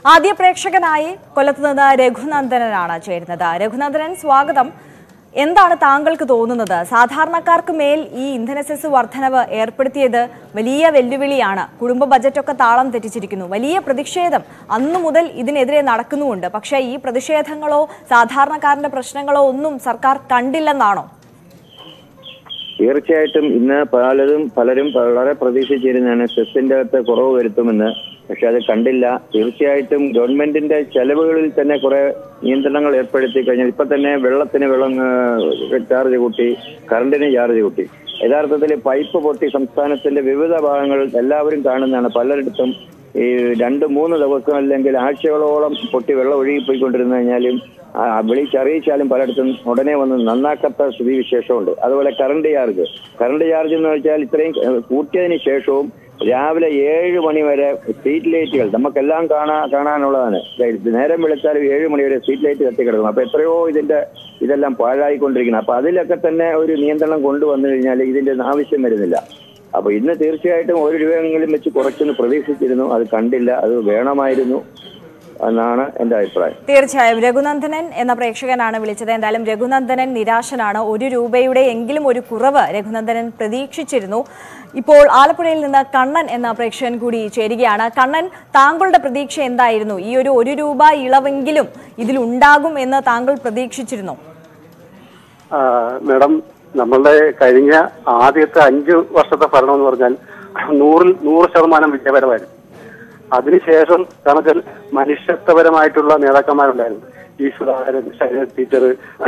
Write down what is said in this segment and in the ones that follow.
ആദ്യ പ്രേക്ഷകനായി കൊല്ലത്ത് നിന്ന് രഘുനന്ദനനാണ് ചേരുന്നത് രഘുനന്ദനൻ സ്വാഗതം എന്താണ് താങ്കൾക്ക് തോന്നുന്നത് സാധാരണക്കാർക്ക് മേൽ ഈ ഇന്ധന സെസ് വർധനവ് ഏർപ്പെടുത്തിയത് വലിയ വെല്ലുവിളിയാണ് കുടുംബ ബജറ്റൊക്കെ താളം തെറ്റിച്ചിരിക്കുന്നു വലിയ പ്രതിഷേധം അന്നു മുതൽ ഇതിനെതിരെ നടക്കുന്നുമുണ്ട് പക്ഷേ ഈ പ്രതിഷേധങ്ങളോ സാധാരണക്കാരന്റെ പ്രശ്നങ്ങളോ ഒന്നും സർക്കാർ കണ്ടില്ലെന്നാണോ തീർച്ചയായിട്ടും ഇന്ന് പലരും പലരും വളരെ പ്രതീക്ഷിച്ചിരുന്നതാണ് സെസ്സിന്റെ അകത്ത് കുറവ് വരുത്തുമെന്ന് പക്ഷെ അത് കണ്ടില്ല തീർച്ചയായിട്ടും ഗവൺമെന്റിന്റെ ചെലവുകളിൽ തന്നെ കുറെ നിയന്ത്രണങ്ങൾ ഏർപ്പെടുത്തി കഴിഞ്ഞാൽ ഇപ്പൊ തന്നെ വെള്ളത്തിന് വെള്ളം ഏഹ്, ചാർജ് കൂട്ടി കറണ്ടിന് ചാർജ് കൂട്ടി യഥാർത്ഥത്തിൽ പൈപ്പ് പൊട്ടി സംസ്ഥാനത്തിന്റെ വിവിധ ഭാഗങ്ങൾ എല്ലാവരും കാണുന്നതാണ് പലരിടത്തും ഈ രണ്ട് മൂന്ന് ദിവസം അല്ലെങ്കിൽ ആഴ്ചകളോളം പൊട്ടി വെള്ളം ഒഴുകിപ്പോയിക്കൊണ്ടിരുന്നു കഴിഞ്ഞാലും ആ, വിളിച്ചറിയിച്ചാലും പലയിടത്തും ഉടനെ വന്ന് നന്നാക്കാത്ത സ്ഥിതി വിശേഷമുണ്ട് അതുപോലെ കറണ്ട് ചാർജ് കറണ്ട് ചാർജ് എന്ന് വെച്ചാൽ ഇത്രയും ഏഹ്, കൂട്ടിയതിന് ശേഷവും രാവിലെ ഏഴ് മണി വരെ സ്ട്രീറ്റ് ലൈറ്റുകൾ നമുക്കെല്ലാം കാണാ കാണാനുള്ളതാണ് നേരം വിളിച്ചാലും ഏഴ് മണി വരെ സ്ട്രീറ്റ് ലൈറ്റ് കത്തിക്കിടക്കും അപ്പൊ എത്രയോ ഇതിന്റെ ഇതെല്ലാം പാഴായിക്കൊണ്ടിരിക്കണം അപ്പൊ അതിലൊക്കെ തന്നെ ഒരു നിയന്ത്രണം കൊണ്ടുവന്നു കഴിഞ്ഞാൽ ഇതിന്റെ ഒന്നും ആവശ്യം വരുന്നില്ല അപ്പൊ ഇന്ന് തീർച്ചയായിട്ടും ഒരു രൂപയെങ്കിലും വെച്ച് കുറച്ചൊന്ന് പ്രതീക്ഷിച്ചിരുന്നു അത് കണ്ടില്ല അത് വേണമായിരുന്നു എന്നാണ് എന്റെ അഭിപ്രായം തീർച്ചയായും രഘുനന്ദനൻ എന്ന പ്രേക്ഷകനാണ് വിളിച്ചത് എന്തായാലും രഘുനന്ദനൻ നിരാശനാണ് ഒരു രൂപയുടെ എങ്കിലും ഒരു കുറവ് രഘുനന്ദനൻ പ്രതീക്ഷിച്ചിരുന്നു ഇപ്പോൾ ആലപ്പുഴയിൽ നിന്ന് കണ്ണൻ എന്ന പ്രേക്ഷകൻ കൂടി ചേരുകയാണ് കണ്ണൻ താങ്കളുടെ പ്രതീക്ഷ എന്തായിരുന്നു ഈ ഒരു ഒരു രൂപ ഇളവെങ്കിലും ഇതിലുണ്ടാകും എന്ന് താങ്കൾ പ്രതീക്ഷിച്ചിരുന്നു ആ, മാഡം നമ്മളുടെ കഴിഞ്ഞ ആദ്യത്തെ അഞ്ച് വർഷത്തെ ഭരണം എന്ന് പറഞ്ഞാൽ നൂറിൽ നൂറ് ശതമാനം വിജയപരമായിരുന്നു അതിനുശേഷം കണക്കിൽ മനുഷ്യത്വപരമായിട്ടുള്ള നേതാക്കന്മാരുണ്ടായിരുന്നു ഈശ്വരൻ ശൈലജ ടീച്ചർ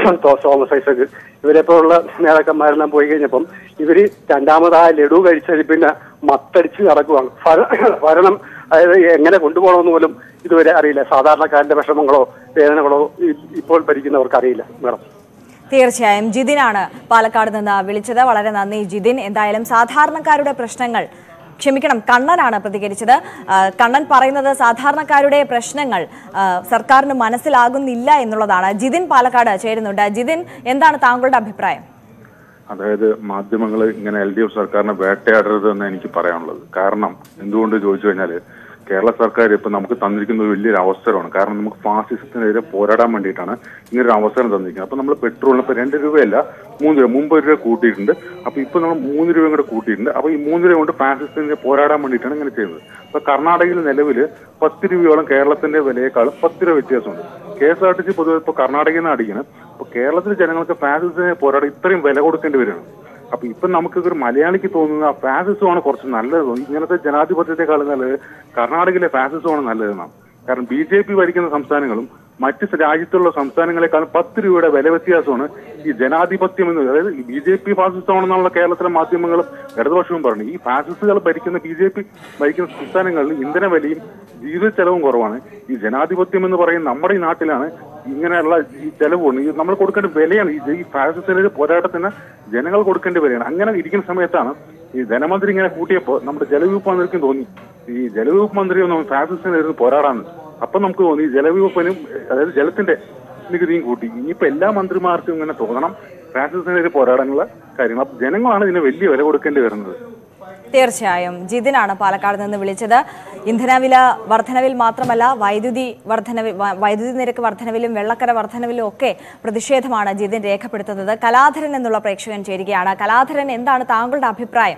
തോമസ് ഐസക് ഇവരെപ്പോലുള്ള നേതാക്കന്മാരെല്ലാം പോയി കഴിഞ്ഞപ്പം ഇവര് രണ്ടാമതായ ലഡു കഴിച്ചതിൽ പിന്നെ മത്തടിച്ച് നടക്കുവാണ് ഭര- ഭരണം അതായത് എങ്ങനെ കൊണ്ടുപോകണമെന്ന് പോലും ഇതുവരെ അറിയില്ല സാധാരണക്കാരന്റെ വിഷമങ്ങളോ വേദനകളോ ഇ- ഇപ്പോൾ ഭരിക്കുന്നവർക്ക് അറിയില്ല മാഡം തീർച്ചയായും ജിതിനാണ് പാലക്കാട് നിന്ന് വിളിച്ചത് വളരെ നന്ദി ജിതിൻ എന്തായാലും സാധാരണക്കാരുടെ പ്രശ്നങ്ങൾ ക്ഷമിക്കണം കണ്ണനാണ് പ്രതികരിച്ചത് ആ, കണ്ണൻ പറയുന്നത് സാധാരണക്കാരുടെ പ്രശ്നങ്ങൾ ആ, സർക്കാരിന് മനസ്സിലാകുന്നില്ല എന്നുള്ളതാണ് ജിതിൻ പാലക്കാട് ചേരുന്നുണ്ട് ജിതിൻ എന്താണ് താങ്കളുടെ അഭിപ്രായം അതായത് മാധ്യമങ്ങൾ ഇങ്ങനെ എൽ ഡി എഫ് സർക്കാരിനെ വേട്ടയാടരുത് എന്ന് എനിക്ക് പറയാനുള്ളത് കാരണം എന്തുകൊണ്ട് ചോദിച്ചു കഴിഞ്ഞാല് കേരള സർക്കാർ ഇപ്പൊ നമുക്ക് തന്നിരിക്കുന്ന ഒരു വലിയൊരു അവസരമാണ് കാരണം നമുക്ക് ഫാസിസത്തിനെതിരെ പോരാടാൻ വേണ്ടിയിട്ടാണ് ഇങ്ങനെ ഒരു അവസരം തന്നിരിക്കുന്നത് അപ്പൊ നമ്മൾ പെട്രോളിന് ഇപ്പൊ രണ്ട് രൂപയല്ല മൂന്ന് രൂപ മുമ്പ് ഒരു രൂപ കൂട്ടിയിട്ടുണ്ട് അപ്പൊ ഇപ്പൊ നമ്മൾ മൂന്ന് രൂപയും കൂടെ കൂട്ടിയിട്ടുണ്ട് അപ്പൊ ഈ മൂന്ന് രൂപ കൊണ്ട് ഫാസിസത്തിനെതിരെ പോരാടാൻ വേണ്ടിയിട്ടാണ് ഇങ്ങനെ ചെയ്യുന്നത് അപ്പൊ കർണാടകയിൽ നിലവില് പത്ത് രൂപയോളം കേരളത്തിന്റെ വിലയേക്കാളും പത്ത് രൂപ വ്യത്യാസമുണ്ട് K S R T C പൊതുവെ ഇപ്പൊ കർണാടകയിൽ നിന്ന് അടിക്കുന്നത് അപ്പൊ കേരളത്തിലെ ജനങ്ങൾക്ക് ഫാസിസത്തിനെ പോരാടാൻ ഇത്രയും വില കൊടുക്കേണ്ടി വരികയാണ് അപ്പൊ ഇപ്പൊ നമുക്ക് ഒരു മലയാളിക്ക് തോന്നുന്നത് ആ ഫാസിസമാണ് കുറച്ച് നല്ലത് ഇങ്ങനത്തെ ജനാധിപത്യത്തെക്കാളും നല്ലത് കർണാടകയിലെ ഫാസിസമാണ് നല്ലതെന്നാണ് കാരണം ബി ജെ പി ഭരിക്കുന്ന സംസ്ഥാനങ്ങളും മറ്റ് സ- രാജ്യത്തുള്ള സംസ്ഥാനങ്ങളെക്കാളും പത്ത് രൂപയുടെ വില വ്യത്യാസമാണ് ഈ ജനാധിപത്യം എന്ന് അതായത് ബി ജെ പി ഫാസിസമാണെന്നുള്ള കേരളത്തിലെ മാധ്യമങ്ങളും ഇടതുപക്ഷവും പറഞ്ഞു ഈ ഫാസിസ്റ്റുകൾ ഭരിക്കുന്ന ബി ജെ പി ഭരിക്കുന്ന സംസ്ഥാനങ്ങളിൽ ഇന്ധന വിലയും ജീവിത ചെലവും കുറവാണ് ഈ ജനാധിപത്യം എന്ന് പറയുന്ന നമ്മുടെ ഈ നാട്ടിലാണ് ഇങ്ങനെയുള്ള ഈ ചെലവുണ്ട് ഈ നമ്മൾ കൊടുക്കേണ്ട വിലയാണ് ഈ ഈ ഫാസിസത്തിനെതിരെ പോരാട്ടത്തിന് ജനങ്ങൾ കൊടുക്കേണ്ട വിലയാണ് അങ്ങനെ ഇരിക്കുന്ന സമയത്താണ് ഈ ധനമന്ത്രി ഇങ്ങനെ കൂട്ടിയപ്പോൾ നമ്മുടെ ജലവകുപ്പ് മന്ത്രിക്കും തോന്നി ഈ ജലവകുപ്പ് മന്ത്രി ഒന്ന് ഫാസിസത്തിനെതിരെ പോരാടാന്ന് അപ്പൊ നമുക്ക് തോന്നി ഈ ജലവകുപ്പിനും അതായത് ജലത്തിന്റെ നികുതിയും കൂട്ടി ഇനിയിപ്പോ എല്ലാ മന്ത്രിമാർക്കും ഇങ്ങനെ തോന്നണം ഫാസിസത്തിനെതിരെ പോരാടാനുള്ള കാര്യങ്ങൾ അപ്പൊ ജനങ്ങളാണ് ഇതിന് വലിയ വില കൊടുക്കേണ്ടി വരുന്നത് തീർച്ചയായും ജിതിനാണ് പാലക്കാട് നിന്ന് വിളിച്ചത് ഇന്ധനവില വർധനവിൽ മാത്രമല്ല വൈദ്യുതി വർധനവിൽ വ- വൈദ്യുതി നിരക്ക് വർധനവിലും വെള്ളക്കര വർധനവിലും ഒക്കെ പ്രതിഷേധമാണ് ജിതിൻ രേഖപ്പെടുത്തുന്നത് കലാധരൻ എന്നുള്ള പ്രേക്ഷകൻ ചേരുകയാണ് കലാധരൻ എന്താണ് താങ്കളുടെ അഭിപ്രായം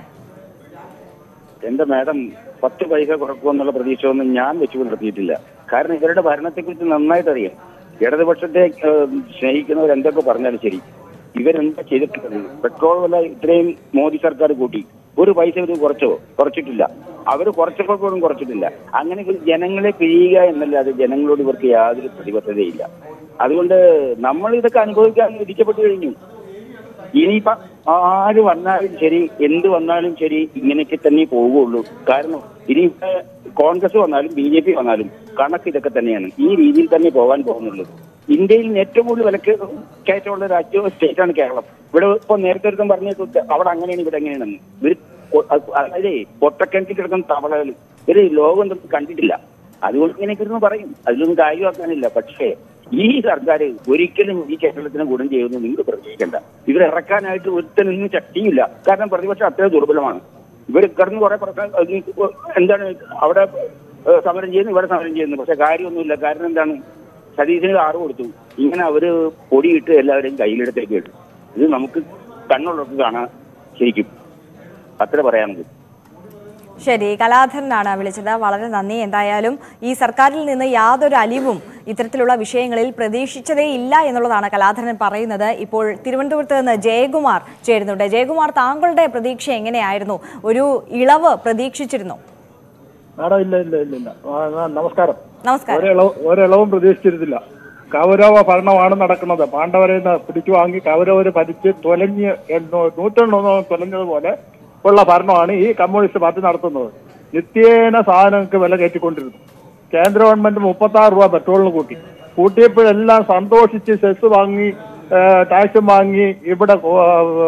എന്റെ മാഡം പത്ത് പൈസ കുറക്കുമെന്നുള്ള പ്രതീക്ഷയൊന്നും ഞാൻ വെച്ചു പുലർത്തിയിട്ടില്ല കാരണം ഇവരുടെ ഭരണത്തെക്കുറിച്ച് നന്നായിട്ട് അറിയാം ഇടതുപക്ഷത്തെ ഏഹ്, സ്നേഹിക്കുന്നവർ എന്തൊക്കെ പറഞ്ഞാലും ശരി ഇവരെന്താ ചെയ്തിട്ടുള്ളത് പെട്രോൾ വില ഇത്രയും മോദി സർക്കാർ കൂട്ടി ഒരു പൈസ ഇവർ കുറച്ചോ കുറച്ചിട്ടില്ല അവർ കുറച്ചപ്പോൾ പോലും കുറച്ചിട്ടില്ല അങ്ങനെ ഇവർ ജനങ്ങളെ പിഴിയുക എന്നല്ലാതെ ജനങ്ങളോട് ഇവർക്ക് യാതൊരു പ്രതിബദ്ധതയില്ല അതുകൊണ്ട് നമ്മൾ ഇതൊക്കെ അനുഭവിക്കാൻ വിധിക്കപ്പെട്ടു കഴിഞ്ഞു ഇനിയിപ്പോ ആര് വന്നാലും ശരി എന്ത് വന്നാലും ശരി ഇങ്ങനെയൊക്കെ തന്നെ പോവുകയുള്ളൂ കാരണം ഇനി ഇപ്പൊ കോൺഗ്രസ് വന്നാലും ബി ജെ പി വന്നാലും കണക്ക് ഇതൊക്കെ തന്നെയാണ് ഈ രീതിയിൽ തന്നെ പോകാൻ പോകുന്നുള്ളൂ ഇന്ത്യയിൽ ഏറ്റവും കൂടുതൽ വിലക്ക് കയറ്റമുള്ള രാജ്യവും സ്റ്റേറ്റാണ് കേരളം ഇവിടെ ഇപ്പൊ നേരത്തെ ഒരുത്തം പറഞ്ഞിട്ട് അവിടെ അങ്ങനെയാണ് ഇവിടെ എങ്ങനെയാണെന്ന് ഇവര് കൊ- അത് അതായത് പൊട്ടക്കിണറ്റിൽ കിടക്കുന്ന തവളകൾ ഇവര് ലോകം എന്തൊന്നും കണ്ടിട്ടില്ല അതുകൊണ്ട് ഇങ്ങനെയൊക്കെ ഇരുന്ന് പറയും അതിലൊന്നും കാര്യമാക്കാനില്ല പക്ഷേ ഈ സർക്കാർ ഒരിക്കലും ഈ കേരളത്തിന് ഗുണം ചെയ്യുമെന്ന് നിങ്ങൾ പ്രതീക്ഷിക്കേണ്ട ഇവർ ഇറക്കാനായിട്ട് ഒരുത്തനൊന്നും ശക്തിയില്ല കാരണം പ്രതിപക്ഷം അത്രയും ദുർബലമാണ് ഇവർ കിടന്ന് കുറെ പ്രശ്നം അത് എന്താണ് അവിടെ ഏഹ്, സമരം ചെയ്യുന്നു ഇവിടെ സമരം ചെയ്യുന്നു പക്ഷെ കാര്യമൊന്നുമില്ല കാരണം എന്താണ് സതീശന് കാറ് കൊടുത്തു ഇങ്ങനെ അവര് പൊടിയിട്ട് എല്ലാവരെയും കയ്യിലെടുത്തേക്ക് ഇട്ടു ഇത് നമുക്ക് കണ്ണുള്ളവർക്ക് കാണാൻ ശരിക്കും അത്ര പറയാനുള്ളത് ശരി കലാധരനാണ് വിളിച്ചത് വളരെ നന്ദി എന്തായാലും ഈ സർക്കാരിൽ നിന്ന് യാതൊരു അലിവും ഇത്തരത്തിലുള്ള വിഷയങ്ങളിൽ പ്രതീക്ഷിച്ചതേ ഇല്ല എന്നുള്ളതാണ് കലാധരൻ പറയുന്നത് ഇപ്പോൾ തിരുവനന്തപുരത്ത് നിന്ന് ജയകുമാർ ചേരുന്നുണ്ട് ജയകുമാർ താങ്കളുടെ പ്രതീക്ഷ എങ്ങനെയായിരുന്നു ഒരു ഇളവ് പ്രതീക്ഷിച്ചിരുന്നു മാഡം ഇല്ല ഇല്ല ഇല്ല ഇല്ല ആ, ആ, നമസ്കാരം നമസ്കാരം ഒരിളവ് ഒരിളവും പ്രതീക്ഷിച്ചിരുന്നില്ല കൗരവ ഭരണമാണ് നടക്കുന്നത് പാണ്ഡവരെ നിന്ന് പിടിച്ചു വാങ്ങി കൗരവര് ഭരിച്ച് തൊലഞ്ഞ് എന്നോ- നൂറ്റെണ്ണോളം തൊലഞ്ഞതുപോലെ ഉള്ള ഭരണമാണ് ഈ കമ്മ്യൂണിസ്റ്റ് പാർട്ടി നടത്തുന്നത് നിത്യേന സാധനങ്ങൾക്ക് വില കയറ്റിക്കൊണ്ടിരുന്നു കേന്ദ്ര ഗവൺമെന്റ് മുപ്പത്തി ആറ് രൂപ പെട്രോളിന് കൂട്ടി കൂട്ടിയപ്പോഴെല്ലാം സന്തോഷിച്ച് സെസ് വാങ്ങി ഏ, ടാക്സും വാങ്ങി ഇവിടെ കോ-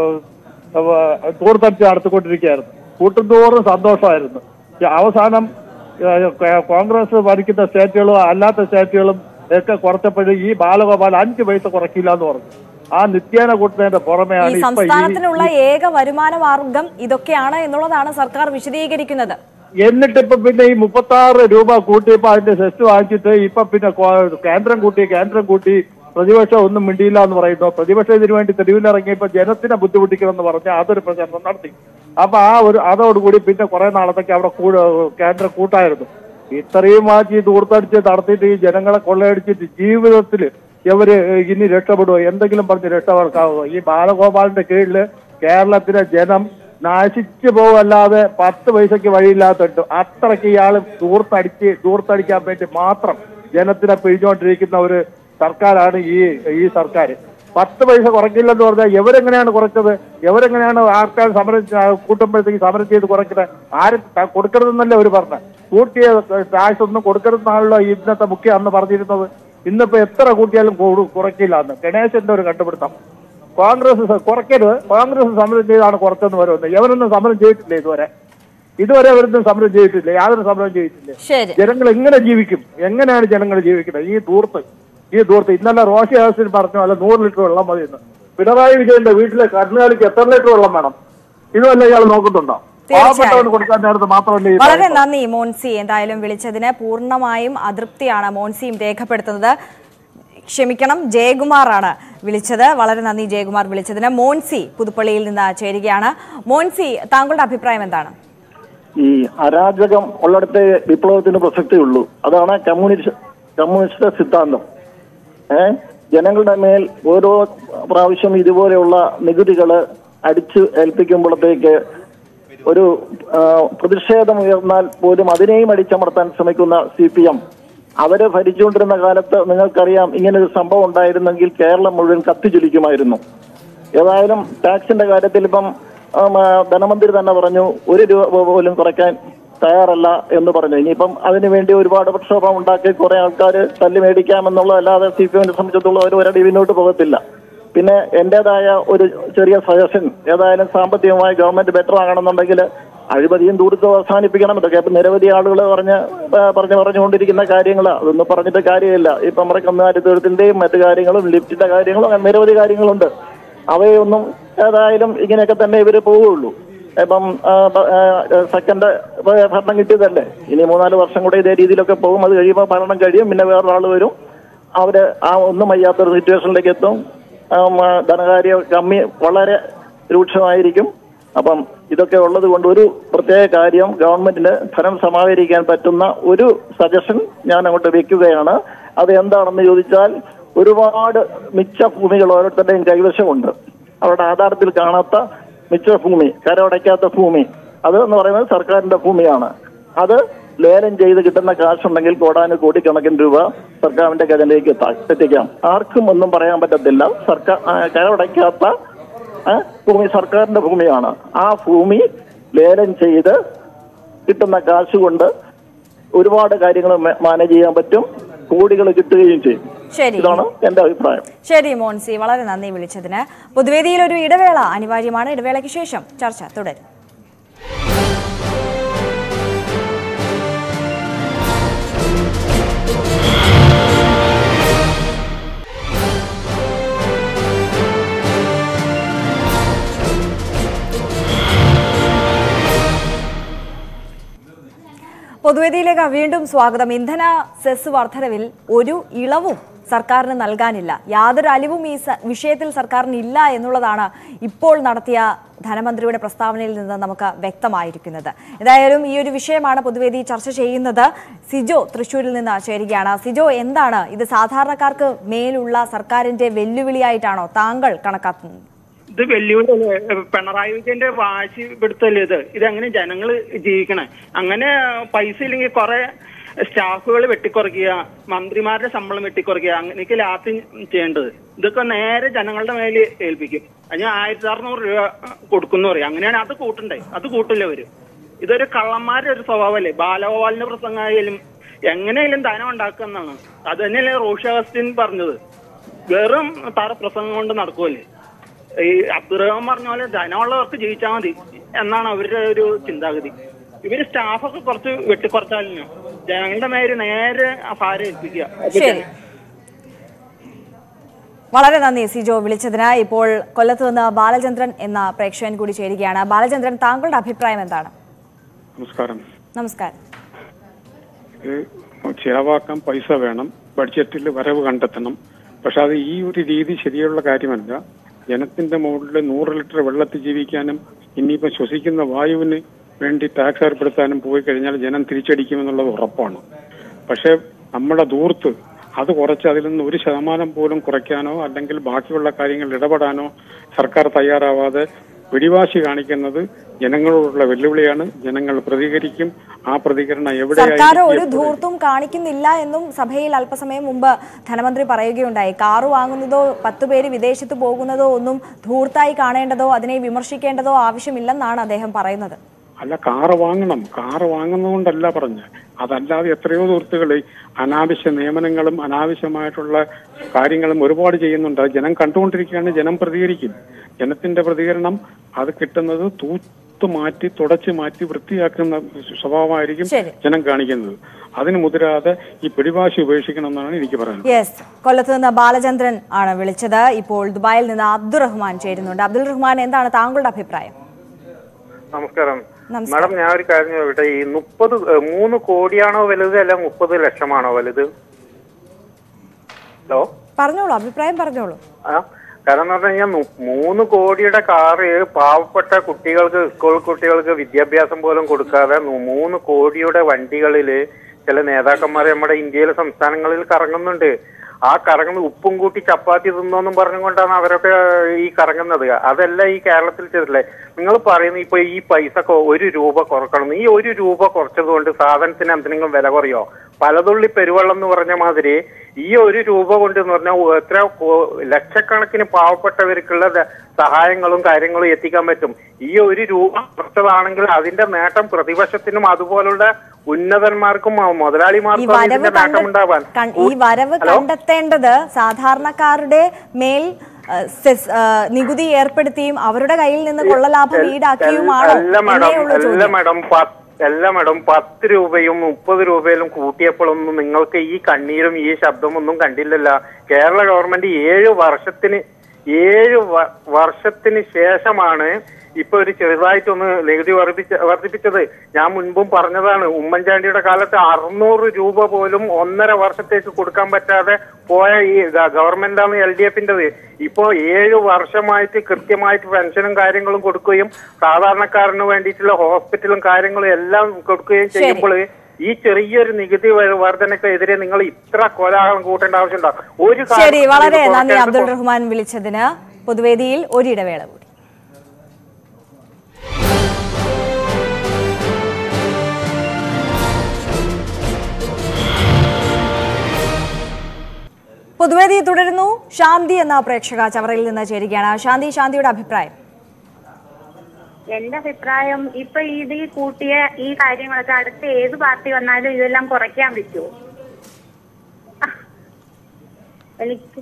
ഏ, തൂർത്തടിച്ച് നടത്തിക്കൊണ്ടിരിക്കുകയായിരുന്നു കൂട്ടുന്തോറും സന്തോഷമായിരുന്നു ഈ അവസാനം ഏഹ്, കേ- കോൺഗ്രസ് ഭരിക്കുന്ന സ്റ്റേറ്റുകളും അല്ലാത്ത സ്റ്റേറ്റുകളും ഒക്കെ കുറച്ചപ്പോഴും ഈ ബാലഗോപാൽ അഞ്ച് പൈസ കുറയ്ക്കില്ല എന്ന് പറഞ്ഞു ആ നിത്യേന കൂട്ടുന്നതിന്റെ ഈ പുറമെയാണ് ഇപ്പൊ ഈ സംസ്ഥാനത്തിനുള്ള ഏക വരുമാന മാർഗം ഇതൊക്കെയാണ് എന്നുള്ളതാണ് സർക്കാർ വിശദീകരിക്കുന്നത് എന്നിട്ടിപ്പൊ പിന്നെ ഈ മുപ്പത്തി ആറ് രൂപ കൂട്ടിയപ്പോ അതിന്റെ സെസ് വാങ്ങിച്ചിട്ട് ഇപ്പൊ പിന്നെ കോ- കേന്ദ്രം കൂട്ടി കേന്ദ്രം കൂട്ടി പ്രതിപക്ഷം ഒന്നും മിണ്ടിയില്ല എന്ന് പറയുന്നു പ്രതിപക്ഷം ഇതിനു വേണ്ടി തെരുവിലിറങ്ങിയപ്പോ ജനത്തിനെ ബുദ്ധിമുട്ടിക്കണമെന്ന് പറഞ്ഞ് അതൊരു പ്രചരണം നടത്തി അപ്പൊ ആ ഒരു അതോടുകൂടി പിന്നെ കുറെ നാളത്തേക്ക് അവിടെ കൂട- കേന്ദ്രം കൂട്ടായിരുന്നു ഇത്രയും മാറ്റി ദൂർത്തടിച്ച് നടത്തിയിട്ട് ഈ ജനങ്ങളെ കൊള്ളയടിച്ചിട്ട് ജീവിതത്തിൽ ഇവര് ഇനി രക്ഷപ്പെടുവോ എന്തെങ്കിലും പറഞ്ഞ് രക്ഷപ്പെടുക്കാവോ ഈ ബാലഗോപാലിന്റെ കീഴില് കേരളത്തിലെ ജനം നശിച്ചു പോവല്ലാതെ പത്ത് പൈസക്ക് വഴിയില്ലാത്തിട്ട് അത്രയ്ക്ക് ഇയാള് ദൂർത്തടിച്ച് ദൂർത്തടിക്കാൻ വേണ്ടി മാത്രം ജനത്തിനെ പിഴിഞ്ഞുകൊണ്ടിരിക്കുന്ന ഒരു സർക്കാരാണ് ഈ ഈ സർക്കാർ പത്ത് പൈസ കുറയ്ക്കില്ലെന്ന് പറഞ്ഞാൽ എവരെങ്ങനെയാണ് കുറച്ചത് എവരെങ്ങനെയാണ് ആൾക്കാർ സമരം ച- കൂട്ടുമ്പോഴത്തേക്ക് സമരം ചെയ്ത് കുറയ്ക്കുന്നത് ആരും ത- കൊടുക്കരുതെന്നല്ലേ അവർ പറഞ്ഞത് കൂട്ടിയ ടാക്സ് ഒന്നും കൊടുക്കരുതെന്നാണല്ലോ ഇന്നത്തെ മുഖ്യ അന്ന് പറഞ്ഞിരുന്നത് ഇന്നിപ്പോ എത്ര കൂട്ടിയാലും കൂടു- കുറയ്ക്കില്ല എന്ന് ഗണേശന്റെ ഒരു കണ്ടുപിടുത്തം കോൺഗ്രസ് സ- കുറയ്ക്കരുത് കോൺഗ്രസ് സമരം ചെയ്താണ് കുറച്ചെന്ന് വരുന്നത് എവരൊന്നും സമരം ചെയ്തിട്ടില്ല ഇതുവരെ ഇതുവരെ അവരൊന്നും സമരം ചെയ്തിട്ടില്ല യാതൊരു സമരം ചെയ്തിട്ടില്ല ശരി ജനങ്ങൾ എങ്ങനെ ജീവിക്കും എങ്ങനെയാണ് ജനങ്ങൾ ജീവിക്കുന്നത് ഈ ദൂർത്ത് ഈ ദൂർത്ത് ഇന്നലെ റോഷി ഹൗസിൽ പറഞ്ഞു അല്ല നൂറ് ലിറ്റർ വെള്ളം മതി എന്ന് പിണറായി വിജയന്റെ വീട്ടിലെ കന്നുകാലിക്ക് എത്ര ലിറ്റർ വെള്ളം വേണം ഇതുമല്ല ഇയാൾ നോക്കുന്നുണ്ടോ പാവപ്പെട്ടവന് കൊടുക്കാൻ നേരത്ത് മാത്രമല്ല ഈ വളരെ പറയുന്നത്. നന്ദി മോൻസി എന്തായാലും വിളിച്ചതിന് പൂർണ്ണമായും അതൃപ്തിയാണ് മോൻസിയും രേഖപ്പെടുത്തുന്നത് ക്ഷമിക്കണം ജയകുമാറാണ് വിളിച്ചത് വളരെ നന്ദി ജയകുമാർ വിളിച്ചതിന് മോൻസി പുതുപ്പള്ളിയിൽ നിന്ന് ചേരുകയാണ് മോൻസി താങ്കളുടെ അഭിപ്രായം എന്താണ് ഈ അരാജകം ഉള്ളിടത്തെ വിപ്ലവത്തിന് പ്രസക്തിയുള്ളൂ അതാണ് കമ്മ്യൂണിസ്റ്റ് കമ്മ്യൂണിസ്റ്റ് സിദ്ധാന്തം ഏ ജനങ്ങളുടെ മേൽ ഓരോ പ്രാവശ്യം ഇതുപോലെയുള്ള നികുതികൾ അടിച്ചു ഏൽപ്പിക്കുമ്പോഴത്തേക്ക് ഒരു ആ, പ്രതിഷേധം ഉയർന്നാൽ പോലും അതിനെയും അടിച്ചമർത്താൻ ശ്രമിക്കുന്ന സി പി എം അവര് ഭരിച്ചുകൊണ്ടിരുന്ന കാലത്ത് നിങ്ങൾക്കറിയാം ഇങ്ങനൊരു സംഭവം ഉണ്ടായിരുന്നെങ്കിൽ കേരളം മുഴുവൻ കത്തിജ്വലിക്കുമായിരുന്നു ഏതായാലും ടാക്സിന്റെ കാര്യത്തിൽ ഇപ്പം ഉം, ആ, ധനമന്ത്രി തന്നെ പറഞ്ഞു ഒരു രൂപ പോലും കുറയ്ക്കാൻ തയ്യാറല്ല എന്ന് പറഞ്ഞു ഇനിയിപ്പം അതിനുവേണ്ടി ഒരുപാട് പ്രക്ഷോഭം ഉണ്ടാക്കി കുറെ ആൾക്കാർ തല്ലി മേടിക്കാമെന്നുള്ളതല്ലാതെ സി പി എമ്മിനെ സംബന്ധിച്ചിടത്തോളം അവർ ഒരടി പിന്നോട്ട് പോകത്തില്ല പിന്നെ എന്റേതായ ഒരു ചെറിയ സജഷൻ ഏതായാലും സാമ്പത്തികമായി ഗവൺമെന്റ് ബെറ്റർ ആകണമെന്നുണ്ടെങ്കിൽ അഴിമതിയും ദൂരത്വം അവസാനിപ്പിക്കണം ഇതൊക്കെ ഇപ്പം നിരവധി ആളുകൾ പറഞ്ഞ് ആ, പറഞ്ഞ് പറഞ്ഞുകൊണ്ടിരിക്കുന്ന കാര്യങ്ങൾ അതൊന്നും പറഞ്ഞിട്ട് കാര്യമില്ല ഇപ്പം നമ്മുടെ കന്നുകാലി തൊഴുത്തിന്റെയും മറ്റു കാര്യങ്ങളും ലിഫ്റ്റിന്റെ കാര്യങ്ങളും അങ്ങനെ നിരവധി കാര്യങ്ങളുണ്ട് അവയൊന്നും ഏതായാലും ഇങ്ങനെയൊക്കെ തന്നെ ഇവര് പോവുള്ളൂ ഇപ്പം സെക്കൻഡ് ഭരണം കിട്ടിയതല്ലേ ഇനി മൂന്നാല് വർഷം കൂടെ ഇതേ രീതിയിലൊക്കെ പോകും അത് കഴിയുമ്പോൾ ഭരണം കഴിയും പിന്നെ വേറൊരാൾ വരും അവര് ആ ഒന്നും വയ്യാത്തൊരു സിറ്റുവേഷനിലേക്ക് എത്തും ആം, ആ, ധനകാര്യ കമ്മി വളരെ രൂക്ഷമായിരിക്കും അപ്പം ഇതൊക്കെ ഉള്ളത് കൊണ്ട് ഒരു പ്രത്യേക കാര്യം ഗവൺമെന്റിന് ധനം സമാഹരിക്കാൻ പറ്റുന്ന ഒരു സജഷൻ ഞാൻ അങ്ങോട്ട് വെക്കുകയാണ് അത് എന്താണെന്ന് ചോദിച്ചാൽ ഒരുപാട് മിച്ച ഭൂമികൾ ഓരോരുത്തരുടെയും കൈവശമുണ്ട് അവരുടെ ആധാരത്തിൽ കാണാത്ത മിച്ച ഭൂമി കരമടയ്ക്കാത്ത ഭൂമി അത് എന്ന് പറയുന്നത് സർക്കാരിന്റെ ഭൂമിയാണ് അത് ലേലം ചെയ്ത് കിട്ടുന്ന കാശുണ്ടെങ്കിൽ കോടാനു കോടിക്കണക്കിന് രൂപ സർക്കാരിന്റെ ഖജനയിലേക്ക് എത്താ- എത്തിക്കാം ആർക്കും ഒന്നും പറയാൻ പറ്റത്തില്ല സർക്കാർ ആ, കരമടയ്ക്കാത്ത ആ, ഭൂമി സർക്കാരിന്റെ ഭൂമിയാണ് ആ ഭൂമി ലേലം ചെയ്ത് കിട്ടുന്ന കാശ് കൊണ്ട് ഒരുപാട് കാര്യങ്ങൾ മാനേജ് ചെയ്യാൻ പറ്റും കോടികൾ കിട്ടുകയും ചെയ്യും ശരി ഇതാണ് എന്റെ അഭിപ്രായം ശരി മോൻസി വളരെ നന്ദി വിളിച്ചതിന് പൊതുവേദിയിൽ ഒരു ഇടവേള അനിവാര്യമാണ് ഇടവേളയ്ക്ക് ശേഷം ചർച്ച തുടരും പൊതുവെ പൊതുവേദിയിലേക്ക് വീണ്ടും സ്വാഗതം ഇന്ധന സെസ് വർധനവിൽ ഒരു ഇളവും സർക്കാരിന് നൽകാനില്ല യാതൊരു അലിവും ഈ സ- വിഷയത്തിൽ സർക്കാരിന് ഇല്ല എന്നുള്ളതാണ് ഇപ്പോൾ നടത്തിയ ധനമന്ത്രിയുടെ പ്രസ്താവനയിൽ നിന്ന് നമുക്ക് വ്യക്തമായിരിക്കുന്നത് ഏതായാലും ഈ ഒരു വിഷയമാണ് പൊതുവേദി ചർച്ച ചെയ്യുന്നത് സിജോ തൃശ്ശൂരിൽ നിന്ന് ചേരുകയാണ് സിജോ എന്താണ് ഇത് സാധാരണക്കാർക്ക് മേലുള്ള സർക്കാരിന്റെ വെല്ലുവിളിയായിട്ടാണോ താങ്കൾ കണക്കാക്കുന്നത് ഇത് വെല്ലുവിളി പിണറായി വിജയന്റെ വാശി പിടുത്തല്ലേ ഇത് ഇതെങ്ങനെ ജനങ്ങൾ ജീവിക്കണേ അങ്ങനെ പൈസ ഇല്ലെങ്കിൽ കുറെ സ്റ്റാഫുകൾ വെട്ടിക്കുറയ്ക്കുക മന്ത്രിമാരുടെ ശമ്പളം വെട്ടിക്കുറയ്ക്കുക അങ്ങനെയൊക്കെ ലാസ്റ്റ് ചെയ്യേണ്ടത് ഇതൊക്കെ നേരെ ജനങ്ങളുടെ മേലെ ഏൽപ്പിക്കും അതിന് ആയിരത്തി അറുന്നൂറ് രൂപ കൊടുക്കുന്നു പറയും അങ്ങനെയാണ് അത് കൂട്ടണ്ടേ അത് കൂട്ടില്ല അവര് ഇതൊരു കള്ളന്മാരുടെ ഒരു സ്വഭാവമല്ലേ ബാലഗോപാലിന്റെ പ്രസംഗമായാലും എങ്ങനെയായാലും ധനം ഉണ്ടാക്കുക എന്നാണ് അത് തന്നെയല്ലേ റോഷി അഗസ്റ്റിൻ പറഞ്ഞത് വെറും തറ പ്രസംഗം കൊണ്ട് നടക്കുമല്ലേ ഈ അബ്ദുറഹ്മാൻ പറഞ്ഞ പോലെ ധനമുള്ളവർക്ക് ജീവിച്ചാൽ മതി എന്നാണ് അവരുടെ ഒരു ചിന്താഗതി ഇവര് സ്റ്റാഫൊക്കെ കുറച്ച് വെട്ടിക്കുറച്ചാലും ജനങ്ങളുടെ മേല് നേരെ ആ ഭാരം ഏൽപ്പിക്കുക ശരി വളരെ നന്ദി സിജോ വിളിച്ചതിന് ഇപ്പോൾ കൊല്ലത്ത് നിന്ന് ബാലചന്ദ്രൻ എന്ന പ്രേക്ഷകൻ കൂടി ചേരുകയാണ് ബാലചന്ദ്രൻ താങ്കളുടെ അഭിപ്രായം എന്താണ് നമസ്കാരം നമസ്കാരം ഇത് ചിലവാക്കാൻ പൈസ വേണം ബഡ്ജറ്റിൽ വരവ് കണ്ടെത്തണം പക്ഷെ അത് ഈ ഒരു രീതി ശരിയുള്ള കാര്യമല്ല ജനത്തിന്റെ മുകളിൽ നൂറ് ലിറ്റർ വെള്ളത്തിൽ ജീവിക്കാനും ഇനിയിപ്പോ ശ്വസിക്കുന്ന വായുവിന് വേണ്ടി ടാക്സ് ഏർപ്പെടുത്താനും പോയി കഴിഞ്ഞാൽ ജനം തിരിച്ചടിക്കുമെന്നുള്ളത് ഉറപ്പാണ് പക്ഷെ നമ്മുടെ ദൂർത്ത് അത് കുറച്ച് അതിൽ നിന്ന് ഒരു ശതമാനം പോലും കുറയ്ക്കാനോ അല്ലെങ്കിൽ ബാക്കിയുള്ള കാര്യങ്ങളിൽ ഇടപെടാനോ സർക്കാർ തയ്യാറാവാതെ പിടിവാശി കാണിക്കുന്നത് ജനങ്ങളോടുള്ള വെല്ലുവിളിയാണ് ജനങ്ങൾ പ്രതികരിക്കും ആ പ്രതികരണം സർക്കാർ ഒരു എവിടെയായിരിക്കും ധൂർത്തും കാണിക്കുന്നില്ല എന്നും സഭയിൽ അല്പസമയം മുമ്പ് ധനമന്ത്രി പറയുകയുണ്ടായി കാറ് വാങ്ങുന്നതോ പത്തു പേര് വിദേശത്ത് പോകുന്നതോ ഒന്നും ധൂർത്തായി കാണേണ്ടതോ അതിനെ വിമർശിക്കേണ്ടതോ ആവശ്യമില്ലെന്നാണ് അദ്ദേഹം പറയുന്നത് അല്ല കാറ് വാങ്ങണം കാറ് വാങ്ങുന്നതുകൊണ്ടല്ല പറഞ്ഞ് അതല്ലാതെ എത്രയോ ദൂർത്തുകൾ അനാവശ്യ നിയമനങ്ങളും അനാവശ്യമായിട്ടുള്ള കാര്യങ്ങളും ഒരുപാട് ചെയ്യുന്നുണ്ട് അത് ജനം കണ്ടുകൊണ്ടിരിക്കുകയാണ് ജനം പ്രതികരിക്കും ജനത്തിന്റെ പ്രതികരണം അത് കിട്ടുന്നത് തൂത്ത് മാറ്റി തുടച്ചു മാറ്റി വൃത്തിയാക്കുന്ന സ്വഭാവമായിരിക്കും ശരി. ജനം കാണിക്കുന്നത് അതിന് മുതിരാതെ ഈ പിടിവാശി ഉപേക്ഷിക്കണം എന്നാണ് എനിക്ക് പറയാനുള്ളത് യെസ് കൊല്ലത്ത് നിന്ന് ബാലചന്ദ്രൻ ആണ് വിളിച്ചത് ഇപ്പോൾ ദുബായിൽ നിന്ന് അബ്ദുറഹ്മാൻ ചേരുന്നുണ്ട് അബ്ദുൾ റഹ്മാൻ എന്താണ് താങ്കളുടെ അഭിപ്രായം നമസ്കാരം നമസ്കാരം. മാഡം ഞാൻ ഒരു കാര്യം ചോദിക്കട്ടെ ഈ മുപ്പത് ഏഹ്, മൂന്ന് കോടിയാണോ വലുത് അല്ല മുപ്പത് ലക്ഷമാണോ വലുത് ഹലോ പറഞ്ഞോളൂ അഭിപ്രായം പറഞ്ഞോളൂ ആ കാരണം എന്ന് പറഞ്ഞു കഴിഞ്ഞാൽ മു- മൂന്ന് കോടിയുടെ കാറ് പാവപ്പെട്ട കുട്ടികൾക്ക് സ്കൂൾ കുട്ടികൾക്ക് വിദ്യാഭ്യാസം പോലും കൊടുക്കാതെ നു- മൂന്ന് കോടിയുടെ വണ്ടികളില് ചില നേതാക്കന്മാർ നമ്മുടെ ഇന്ത്യയിലെ സംസ്ഥാനങ്ങളിൽ കറങ്ങുന്നുണ്ട് ആ കറങ്ങുന്ന ഉപ്പും കൂട്ടി ചപ്പാത്തി തിന്നോന്നും പറഞ്ഞുകൊണ്ടാണ് അവരൊക്കെ ഈ കറങ്ങുന്നത് അതല്ല ഈ കേരളത്തിൽ ചെയ്തിട്ടില്ലേ നിങ്ങൾ പറയുന്ന ഇപ്പൊ ഈ പൈസ കൊ- ഒരു രൂപ കുറക്കണം ഈ ഒരു രൂപ കുറച്ചത് കൊണ്ട് സാധനത്തിന് എന്തെങ്കിലും വില കുറയോ പലതുള്ളി പെരുവെള്ളം എന്ന് പറഞ്ഞ മാതിരി ഈ ഒരു രൂപ കൊണ്ട് എന്ന് പറഞ്ഞാൽ എത്ര കോ- ലക്ഷക്കണക്കിന് പാവപ്പെട്ടവർക്കുള്ള ദ- സഹായങ്ങളും കാര്യങ്ങളും എത്തിക്കാൻ പറ്റും ഈ ഒരു രൂപ കുറച്ചതാണെങ്കിൽ അതിന്റെ നേട്ടം പ്രതിപക്ഷത്തിനും അതുപോലുള്ള ഉന്നതന്മാർക്കും മ- ഈ മുതലാളിമാർക്കും വരവ് ഇതിന്റെ നേട്ടം ഉണ്ടാവാൻ കണ്ട- കൺ- ഈ വരവ് ഹലോ? കണ്ടെത്തേണ്ടത് സാധാരണക്കാരുടെ മേൽ ആ, സെസ്, ആ, നികുതി ഏർപ്പെടുത്തിയും അവരുടെ കയ്യിൽ നിന്ന് കൊള്ളലാഭം ഈടാക്കിയുമാണോ അല്ല മാഡം എന്നേയുള്ള അല്ല ചോദ്യം മാഡം പത്ത് അല്ല മാഡം പത്ത് രൂപയും മുപ്പത് രൂപയിലും കൂട്ടിയപ്പോഴൊന്നും നിങ്ങൾക്ക് ഈ കണ്ണീരും ഈ ശബ്ദമൊന്നും കണ്ടില്ലല്ല കേരള ഗവൺമെന്റ് ഏഴ് വർഷത്തിന് ഏഴ് വ- വർഷത്തിന് ശേഷമാണ് ഇപ്പൊ ഒരു ചെറുതായിട്ടൊന്ന് നികുതി വർദ്ധിപ്പിച്ച വർദ്ധിപ്പിച്ചത് ഞാൻ മുൻപും പറഞ്ഞതാണ് ഉമ്മൻചാണ്ടിയുടെ കാലത്ത് അറുന്നൂറ് രൂപ പോലും ഒന്നര വർഷത്തേക്ക് കൊടുക്കാൻ പറ്റാതെ പോയ ഈ ഗ- ഗവൺമെന്റാണ് എൽ ഡി എഫിന്റേത് ഇപ്പോ ഏഴ് വർഷമായിട്ട് കൃത്യമായിട്ട് പെൻഷനും കാര്യങ്ങളും കൊടുക്കുകയും സാധാരണക്കാരന് വേണ്ടിയിട്ടുള്ള ഹോസ്പിറ്റലും കാര്യങ്ങളും എല്ലാം കൊടുക്കുകയും ചെയ്യുമ്പോൾ ഈ ചെറിയൊരു നികുതി വ- വർധനക്കെതിരെ നിങ്ങൾ ഇത്ര കോലാഹലം കൂട്ടേണ്ട ആവശ്യമുണ്ടോ ഒരു ശരി കാരണവശാലും വളരെ ഇത് നന്ദി കുറയ്ക്കാൻ അബ്ദുൾ റഹ്മാൻ വിളിച്ചതിന് പൊതുവേദിയിൽ ഒരിടവേള കൂടി പൊതുവേദി തുടരുന്നു ശാന്തി എന്ന പ്രേക്ഷക ചവറയിൽ നിന്ന് ചേരുകയാണ് ശാന്തി ശാന്തിയുടെ അഭിപ്രായം എന്റെ അഭിപ്രായം ഇപ്പൊ ഇത് ഈ കൂട്ടിയ ഈ കാര്യങ്ങളൊക്കെ അടുത്ത ഏത് പാർട്ടി വന്നാലും ഇതെല്ലാം കുറയ്ക്കാൻ പറ്റുമോ എനിക്ക്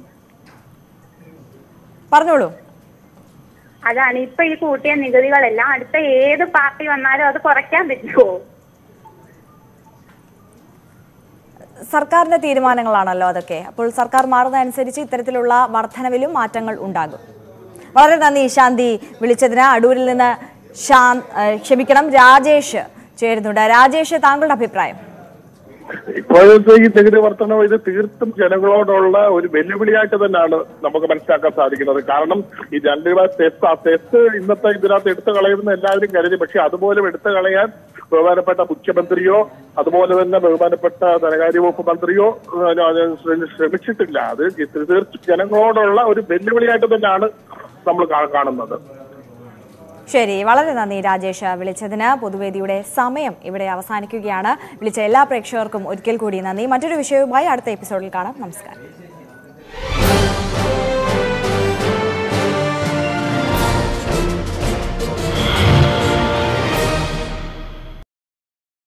പറഞ്ഞോളൂ അതാണ് ഇപ്പൊ ഈ കൂട്ടിയ നികുതികളെല്ലാം അടുത്ത ഏത് പാർട്ടി വന്നാലും അത് കുറയ്ക്കാൻ പറ്റുമോ സർക്കാരിന്റെ തീരുമാനങ്ങളാണല്ലോ അതൊക്കെ അപ്പോൾ സർക്കാർ മാറുന്നതനുസരിച്ച് ഇത്തരത്തിലുള്ള വർധനവിലും മാറ്റങ്ങൾ ഉണ്ടാകും വളരെ നന്ദി ശാന്തി വിളിച്ചതിന് അടൂരിൽ നിന്ന് ശാൻ ഏഹ് ക്ഷമിക്കണം രാജേഷ് ചേരുന്നുണ്ട് രാജേഷ് താങ്കളുടെ അഭിപ്രായം ഇപ്പോഴത്തെ ഈ നികുതി വർധനവ് ഇത് തീർത്തും ജനങ്ങളോടുള്ള ഒരു വെല്ലുവിളിയായിട്ട് തന്നെയാണ് നമുക്ക് മനസ്സിലാക്കാൻ സാധിക്കുന്നത് കാരണം ഈ രണ്ട് രൂപ സെസ് ആ സെസ് ഇന്നത്തെ ഇതിനകത്ത് എടുത്തു കളയുമെന്ന് എല്ലാവരും കരുതി പക്ഷെ അതുപോലും എടുത്തു കളയാൻ ബഹുമാനപ്പെട്ട മുഖ്യമന്ത്രിയോ അതുപോലെ തന്നെ ബഹുമാനപ്പെട്ട ധനകാര്യ വകുപ്പ് മന്ത്രിയോ ഏഹ്, അത് ശ്രമി- ശ്രമിച്ചിട്ടില്ല അത് തീർത്തും ജനങ്ങളോടുള്ള ഒരു വെല്ലുവിളിയായിട്ട് തന്നെയാണ് നമ്മൾ കാ- കാണുന്നത് ശരി വളരെ നന്ദി രാജേഷ് വിളിച്ചതിന് പൊതുവേദിയുടെ സമയം ഇവിടെ അവസാനിക്കുകയാണ് വിളിച്ച എല്ലാ പ്രേക്ഷകർക്കും ഒരിക്കൽ കൂടി നന്ദി മറ്റൊരു വിഷയവുമായി അടുത്ത എപ്പിസോഡിൽ കാണാം നമസ്കാരം